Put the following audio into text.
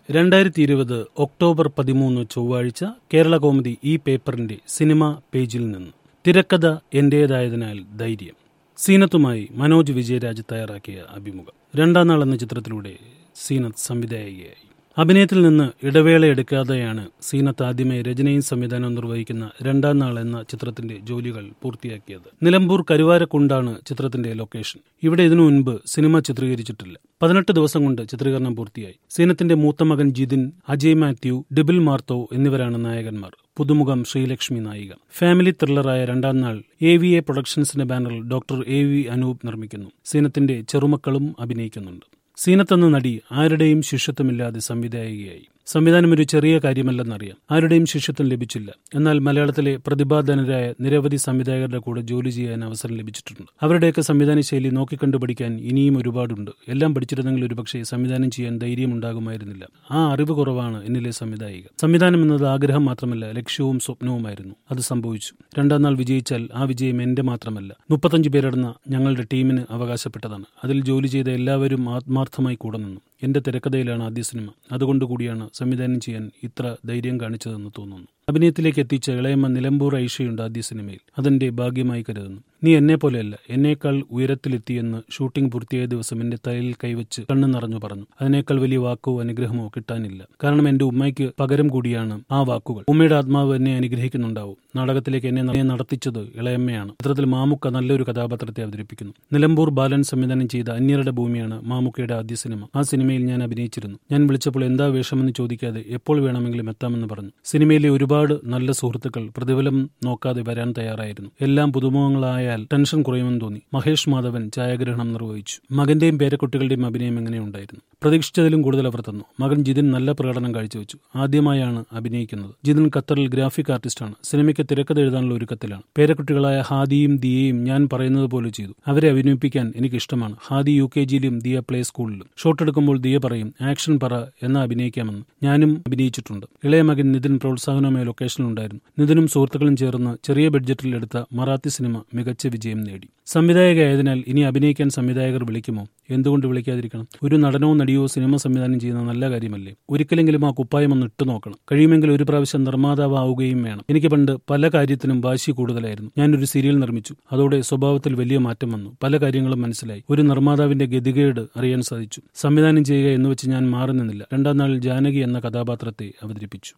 രണ്ടായിരത്തി ഇരുപത് ഒക്ടോബർ പതിമൂന്ന് ചൊവ്വാഴ്ച കേരള കോമഡി ഈ പേപ്പറിന്റെ സിനിമ പേജിൽ നിന്ന് തിരക്കഥ എന്റേതായതിനാൽ ധൈര്യം സീനത്തുമായി മനോജ് വിജയരാജ് തയ്യാറാക്കിയ അഭിമുഖം രണ്ടാം നാൾ എന്ന ചിത്രത്തിലൂടെ സീനത്ത് സംവിധായികയായി അഭിനയത്തിൽ നിന്ന് ഇടവേള എടുക്കാതെയാണ് സീനത്ത് ആദ്യമായി രചനയും സംവിധാനവും നിർവഹിക്കുന്ന രണ്ടാം നാൾ എന്ന ചിത്രത്തിന്റെ ജോലികൾ പൂർത്തിയാക്കിയത് നിലമ്പൂർ കരുവാരക്കുണ്ടാണ് ചിത്രത്തിന്റെ ലൊക്കേഷൻ ഇവിടെ ഇതിനു മുൻപ് സിനിമ ചിത്രീകരിച്ചിട്ടില്ല പതിനെട്ട് ദിവസം കൊണ്ട് ചിത്രീകരണം പൂർത്തിയായി സീനത്തിന്റെ മൂത്ത മകൻ ജിതിൻ അജയ് മാത്യു ഡിബിൽ മാർത്തോ എന്നിവരാണ് നായകന്മാർ പുതുമുഖം ശ്രീലക്ഷ്മി നായിക ഫാമിലി ത്രില്ലറായ രണ്ടാം നാൾ എ വി എ പ്രൊഡക്ഷൻസിന്റെ ബാനറിൽ ഡോക്ടർ എ വി അനൂപ് നിർമ്മിക്കുന്നു സീനത്തിന്റെ ചെറുമക്കളും അഭിനയിക്കുന്നുണ്ട് സീനത്തെന്ന നടി ആരുടെയും ശിഷ്യത്വമില്ലാതെ സംവിധായികയായി സംവിധാനം ഒരു ചെറിയ കാര്യമല്ലെന്നറിയാം ആരുടെയും ശിഷ്യത്വം ലഭിച്ചില്ല എന്നാൽ മലയാളത്തിലെ പ്രതിഭാധനരായ നിരവധി സംവിധായകരുടെ കൂടെ ജോലി ചെയ്യാൻ അവസരം ലഭിച്ചിട്ടുണ്ട് അവരുടെയൊക്കെ സംവിധാന ശൈലി നോക്കിക്കണ്ടു പഠിക്കാൻ ഇനിയും ഒരുപാടുണ്ട് എല്ലാം പഠിച്ചിരുന്നെങ്കിൽ ഒരുപക്ഷെ സംവിധാനം ചെയ്യാൻ ധൈര്യം ഉണ്ടാകുമായിരുന്നില്ല ആ അറിവ് കുറവാണ് എന്നിലെ സംവിധായിക സംവിധാനം എന്നത് ആഗ്രഹം മാത്രമല്ല ലക്ഷ്യവും സ്വപ്നവുമായിരുന്നു അത് സംഭവിച്ചു രണ്ടാം നാൾ വിജയിച്ചാൽ ആ വിജയം എന്റെ മാത്രമല്ല മുപ്പത്തഞ്ച് പേരടന്ന ഞങ്ങളുടെ ടീമിന് അവകാശപ്പെട്ടതാണ് അതിൽ ജോലി ചെയ്ത എല്ലാവരും ആത്മാർത്ഥമായി കൂടെ നിന്നു എന്റെ തിരക്കഥയിലാണ് ആദ്യ സിനിമ അതുകൊണ്ട് കൂടിയാണ് സംവിധാനം ചെയ്യാൻ ഇത്ര ധൈര്യം കാണിച്ചതെന്ന് തോന്നുന്നു അഭിനയത്തിലേക്ക് എത്തിച്ച ഇളയമ്മ നിലമ്പൂർ ഐഷയുണ്ട് ആദ്യ സിനിമയിൽ അതെന്റെ ഭാഗ്യമായി കരുതുന്നു നീ എന്നെ പോലെയല്ല എന്നേക്കാൾ ഉയരത്തിലെത്തിയെന്ന് ഷൂട്ടിംഗ് പൂർത്തിയായ ദിവസം എന്റെ തലയിൽ കൈവച്ച് കണ്ണു നിറഞ്ഞു പറഞ്ഞു അതിനേക്കാൾ വലിയ വാക്കോ അനുഗ്രഹമോ കിട്ടാനില്ല കാരണം എന്റെ ഉമ്മയ്ക്ക് പകരം കൂടിയാണ് ആ വാക്കുകൾ ഉമ്മയുടെ ആത്മാവ് എന്നെ അനുഗ്രഹിക്കുന്നുണ്ടാവും നാടകത്തിലേക്ക് എന്നെ നടത്തിച്ചത് ഇളയമ്മയാണ് ചിത്രത്തിൽ മാമുക്ക നല്ലൊരു കഥാപാത്രത്തെ അവതരിപ്പിക്കുന്നു നിലമ്പൂർ ബാലൻ സംവിധാനം ചെയ്ത അന്യരുടെ ഭൂമിയാണ് മാമുക്കയുടെ ആദ്യ സിനിമ ആ സിനിമയിൽ ഞാൻ അഭിനയിച്ചിരുന്നു ഞാൻ വിളിച്ചപ്പോൾ എന്താ വേഷമെന്ന് ചോദിക്കാതെ എപ്പോൾ വേണമെങ്കിലും എത്താമെന്ന് പറഞ്ഞു സിനിമയിലെ ഒരുപാട് നല്ല സുഹൃത്തുക്കൾ പ്രതിഫലം നോക്കാതെ വരാൻ തയ്യാറായിരുന്നു എല്ലാം പുതുമുഖങ്ങളായാൽ ടെൻഷൻ കുറയുമെന്ന് തോന്നി മഹേഷ് മാധവൻ ഛായാഗ്രഹണം നിർവഹിച്ചു മകന്റെയും പേരക്കുട്ടികളുടെയും അഭിനയം എങ്ങനെയുണ്ടായിരുന്നു പ്രതീക്ഷിച്ചതിലും കൂടുതൽ അവർ തന്നു മകൻ ജിതിൻ നല്ല പ്രകടനം കാഴ്ചവെച്ചു ആദ്യമായാണ് അഭിനയിക്കുന്നത് ജിതിൻ ഖത്തറിൽ ഗ്രാഫിക് ആർട്ടിസ്റ്റാണ് സിനിമയ്ക്ക് തിരക്കഥ എഴുതാനുള്ള ഒരുക്കത്തിലാണ് പേരക്കുട്ടികളായ ഹാദിയും ദിയയും ഞാൻ പറയുന്നത് പോലെ ചെയ്തു അവരെ അഭിനയിപ്പിക്കാൻ എനിക്ക് ഇഷ്ടമാണ് ഹാദി യു കെ ജിയിലും ദിയ പ്ലേ സ്കൂളിലും ഷോട്ട് എടുക്കുമ്പോൾ ദിയ പറയും ആക്ഷൻ പറ എന്ന അഭിനയിക്കാമെന്ന് ഞാനും അഭിനയിച്ചിട്ടുണ്ട് ഇളയ മകൻ നിതിൻ പ്രോത്സാഹനമായ ലൊക്കേഷനിലുണ്ടായിരുന്നു നിതിനും സുഹൃത്തുക്കളും ചേർന്ന് ചെറിയ ബഡ്ജറ്റിൽ എടുത്ത മറാത്തി സിനിമ മികച്ച വിജയം നേടി സംവിധായകയായതിനാൽ ഇനി അഭിനയിക്കാൻ സംവിധായകർ വിളിക്കുമോ എന്തുകൊണ്ട് വിളിക്കാതിരിക്കണം ഒരു നടനോ നടിയോ സിനിമ സംവിധാനം ചെയ്യുന്ന നല്ല കാര്യമല്ലേ ഒരിക്കലെങ്കിലും ആ കുപ്പായം ഒന്ന് ഇട്ടു നോക്കണം കഴിയുമെങ്കിൽ ഒരു പ്രാവശ്യം നിർമ്മാതാവ് ആവുകയും വേണം എനിക്ക് പണ്ട് പല കാര്യത്തിനും വാശി കൂടുതലായിരുന്നു ഞാനൊരു സീരിയൽ നിർമ്മിച്ചു അതോടെ സ്വഭാവത്തിൽ വലിയ മാറ്റം വന്നു പല കാര്യങ്ങളും മനസ്സിലായി ഒരു നിർമ്മാതാവിന്റെ ഗതികേട് അറിയാൻ സാധിച്ചു സംവിധാനം ചെയ്യുക എന്ന് വെച്ച് ഞാൻ മാറി നിന്നില്ല രണ്ടാം നാളിൽ ജാനകി എന്ന കഥാപാത്രത്തെ അവതരിപ്പിച്ചു